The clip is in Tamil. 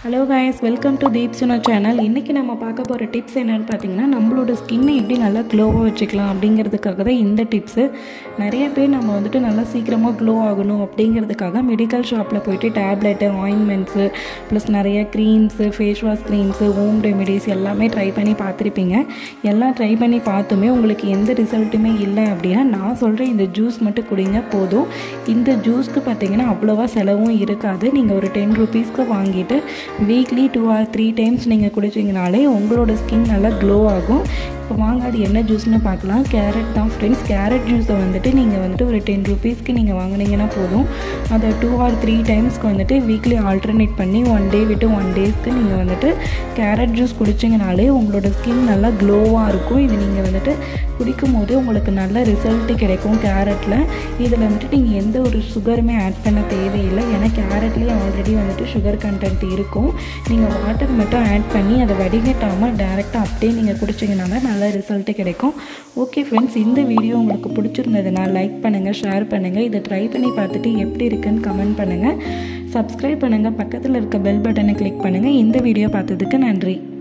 hello guys welcome to Deep Suna channel இன்றைக்கி நம்ம பார்க்க போகிற டிப்ஸ் என்னென்னு பார்த்தீங்கன்னா நம்மளோட ஸ்கின்னை எப்படி நல்லா க்ளோவாக வச்சுக்கலாம் அப்படிங்கிறதுக்காக தான் இந்த டிப்ஸு நிறைய பேர் நம்ம வந்துட்டு நல்லா சீக்கிரமாக க்ளோ ஆகணும் அப்படிங்கிறதுக்காக மெடிக்கல் ஷாப்பில் போயிட்டு டேப்லெட்டு ஆயின்மெண்ட்ஸு ப்ளஸ் நிறைய creams face wash creams home remedies எல்லாமே ட்ரை பண்ணி பார்த்துருப்பீங்க எல்லாம் ட்ரை பண்ணி பார்த்துமே உங்களுக்கு எந்த ரிசல்ட்டுமே இல்லை அப்படின்னா நான் சொல்கிற இந்த ஜூஸ் மட்டும் குடிங்க போதும் இந்த ஜூஸ்க்கு பார்த்தீங்கன்னா அவ்வளோவா செலவும் இருக்காது நீங்கள் ஒரு டென் ருபீஸ்க்கு வாங்கிட்டு weekly two or three times நீங்கள் குடிச்சிங்கனாலே உங்களோட ஸ்கின் நல்லா க்ளோ ஆகும் இப்போ வாங்க அது என்ன ஜூஸ்னு பார்க்கலாம் கேரட் தான் ஃப்ரெண்ட்ஸ் கேரட் ஜூஸை வந்துட்டு நீங்கள் வந்துட்டு ஒரு டென் ருபீஸ்க்கு நீங்கள் வாங்கினீங்கன்னா போதும் அதை டூ ஆர் த்ரீ டைம்ஸ்க்கு வந்துட்டு வீக்லி ஆல்டர்னேட் பண்ணி ஒன் டே விட்டு ஒன் டேஸ்க்கு நீங்கள் வந்துட்டு கேரட் ஜூஸ் குடிச்சிங்கனாலே உங்களோட ஸ்கின் நல்லா க்ளோவாக இருக்கும் இது நீங்கள் வந்துட்டு குடிக்கும் போது உங்களுக்கு நல்ல ரிசல்ட் கிடைக்கும் கேரட்டில் இதில் வந்துட்டு நீங்கள் எந்த ஒரு சுகருமே ஆட் பண்ண தேவையில்லை ஏன்னா கேரட்லேயே ஆல்ரெடி வந்துட்டு சுகர் கண்டென்ட் இருக்கும் நீங்கள் வாட்டர் மட்டும் ஆட் பண்ணி அதை வடிகட்டாமல் டேரெக்டாக அப்படியே நீங்கள் குடிச்சிங்கனால நல்ல ரிசல்ட்டு கிடைக்கும் ஓகே ஃப்ரெண்ட்ஸ் இந்த வீடியோ உங்களுக்கு பிடிச்சிருந்ததுன்னா லைக் பண்ணுங்கள் ஷேர் பண்ணுங்கள் இதை ட்ரை பண்ணி பார்த்துட்டு எப்படி இருக்குன்னு கமெண்ட் பண்ணுங்கள் சப்ஸ்கிரைப் பண்ணுங்கள் பக்கத்தில் இருக்க பெல் பட்டனை கிளிக் பண்ணுங்கள் இந்த வீடியோ பார்த்ததுக்கு நன்றி